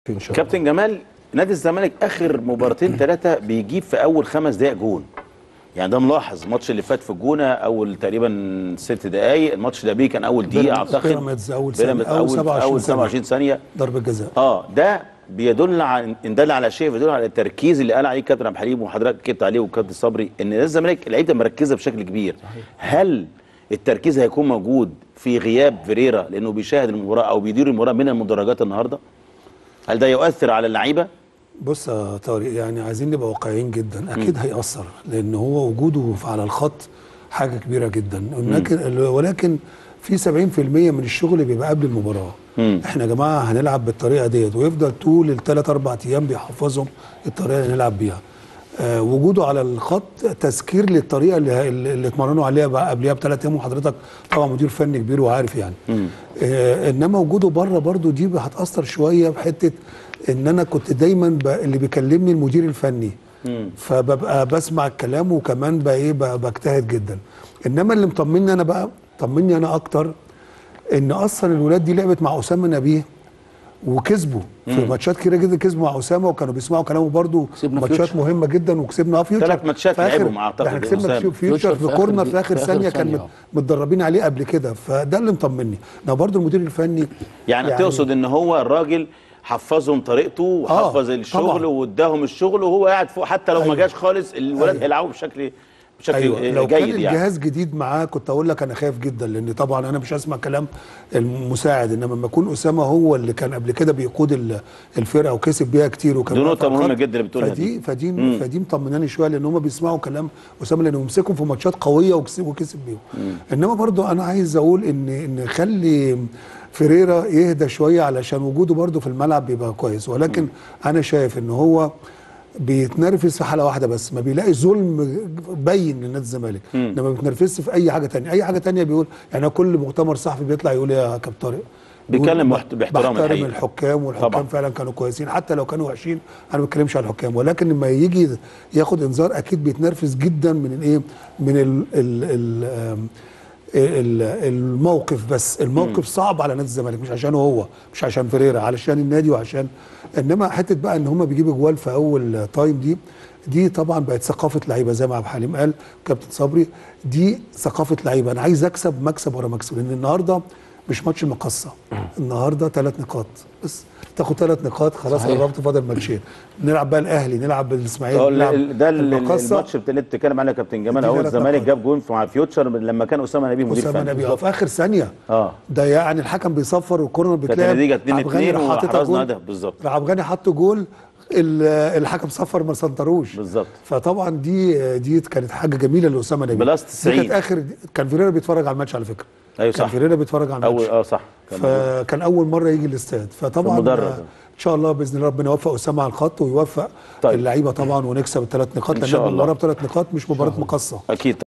ان شاء الله كابتن جمال نادي الزمالك اخر مباراتين ثلاثه بيجيب في اول خمس دقائق جون يعني ده ملاحظ الماتش اللي فات في الجونه اول تقريبا ست دقائق الماتش ده بيه كان اول دقيقه اعتقد بيراميدز أول ثانية، بيراميدز أول اول 27 اول ثانية. 27 ثانيه ضربه جزاء اه ده بيدل على ان دل على شيء بيدل على التركيز اللي قال عليه كابتن عبد الحليم وحضرتك كتبت عليه وكابتن صبري ان نادي الزمالك اللعيبه مركزه بشكل كبير هل التركيز هيكون موجود في غياب فيريرا لانه بيشاهد المباراه او بيدير المباراه من المدرجات النهارده هل ده يؤثر على اللعيبه بص يا طارق يعني عايزين نبقى واقعيين جدا اكيد هيأثر لان هو وجوده على الخط حاجه كبيره جدا ولكن ولكن في 70% من الشغل بيبقى قبل المباراه مم. احنا يا جماعه هنلعب بالطريقه ديت ويفضل طول الثلاث اربع ايام بيحفظهم الطريقه اللي نلعب بيها آه وجوده على الخط تذكير للطريقه اللي اللي اتمرنوا عليها بقى قبلها بثلاث ايام وحضرتك طبعا مدير فني كبير وعارف يعني آه انما وجوده بره برضو دي هتاثر شويه بحته ان انا كنت دايما ب... اللي بيكلمني المدير الفني فببقى بسمع الكلام وكمان بقى ايه بقى بجتهد جدا انما اللي مطمني انا بقى طمني انا اكتر ان اصلا الولاد دي لعبت مع اسامه نبيه وكسبوا في ماتشات كتيره جدا كسبوا مع اسامه وكانوا بيسمعوا كلامه برده كسبنا ماتشات فيوتشر. مهمه جدا وكسبنا اه فيوتشر ثلاث ماتشات في آخر- لعبوا مع أعتقد ده احنا كسبنا أسامة. في فيوتشر فيوتشر في في كورنر آخر في اخر في آخر ثانيه كان ثانية، مت- آه. متدربين عليه قبل كده فده اللي مطمني انا برضو المدير الفني يعني, يعني تقصد ان هو الراجل حفظهم طريقته وحفظ آه، الشغل طبعاً. واداهم الشغل وهو قاعد فوق حتى لو ما أيوة. جاش خالص الولاد أيوة. هيلعبوا بشكل بشكل ايوه لو جيد كان يعني الجهاز جديد معاه كنت اقول لك انا خايف جدا لان طبعا انا مش هسمع كلام المساعد انما لما يكون اسامه هو اللي كان قبل كده بيقود ال- الفرقه وكسب بيها كتير وكان دي واقف نقطة على مهمة الخط. جدا اللي بتقولها فدي فدي مم. فدي مطمناني شويه لان هم بيسمعوا كلام اسامه لانه مسكهم في ماتشات قويه وكسب وكسب بيهم انما برضو انا عايز اقول ان ان خلي فيريرا يهدى شويه علشان وجوده برضو في الملعب بيبقى كويس ولكن انا شايف ان هو بيتنرفز في حاله واحده بس ما بيلاقي ظلم باين لنادي الزمالك انما ما بيتنرفزش في اي حاجه تانية اي حاجه تانية بيقول يعني كل مؤتمر صحفي بيطلع يقول يا كابتن طارق بيقول بيتكلم ب- محت- باحترام بحترم الحقيقة. الحكام والحكام طبعا. فعلا كانوا كويسين حتى لو كانوا وحشين انا ما بتكلمش على الحكام ولكن لما يجي ياخد انذار اكيد بيتنرفز جدا من الايه من ال ال ال آم، ال- الموقف بس الموقف صعب على نادي الزمالك مش عشانه هو مش عشان فيريرا علشان النادي وعشان انما حته بقى ان هم بيجيبوا جوال في اول تايم دي دي طبعا بقت ثقافه لعيبه زي ما عبد الحليم قال كابتن صبري دي ثقافه لعيبه انا عايز اكسب مكسب ورا مكسب لان النهارده مش ماتش المقصه النهارده ثلاث نقاط بس تاخد ثلاث نقاط خلاص صحيح. قربت فاضل ماتشين نلعب بقى الاهلي نلعب بالاسماعيلي هو نلعب ال- ده ال- المقصة. الماتش اللي بتتكلم عليه يا كابتن جمال دي اهو ثلاث الزمالك نقاط. جاب جون مع فيوتشر لما كان اسامه نبيه مدير اسامه فني نبي في اخر ثانيه اه ده يعني الحكم بيصفر والكورنر بتلاقي النتيجة 2-2 عبد الغني راح حاططها وحرزنا جول. هدف بالظبط. راح عبد الغني حط جول ال- الحكم صفر ما سنطروش بالظبط. فطبعا دي دي كانت حاجه جميله لاسامه نبي بلس دي 90. كانت اخر كان فيريرا بيتفرج على الماتش على فكره ايوه كان صح فيريرا بيتفرج على الماتش اول اه صح كان فكان اول مره يجي الاستاد فطبعا في المدرج. آه، ان شاء الله باذن الله ربنا يوفق اسامه على الخط ويوفق طيب. اللعيبه طبعا ونكسب الثلاث نقاط إن لان شاء الله. المباراه بثلاث نقاط مش مباراه مقصه اكيد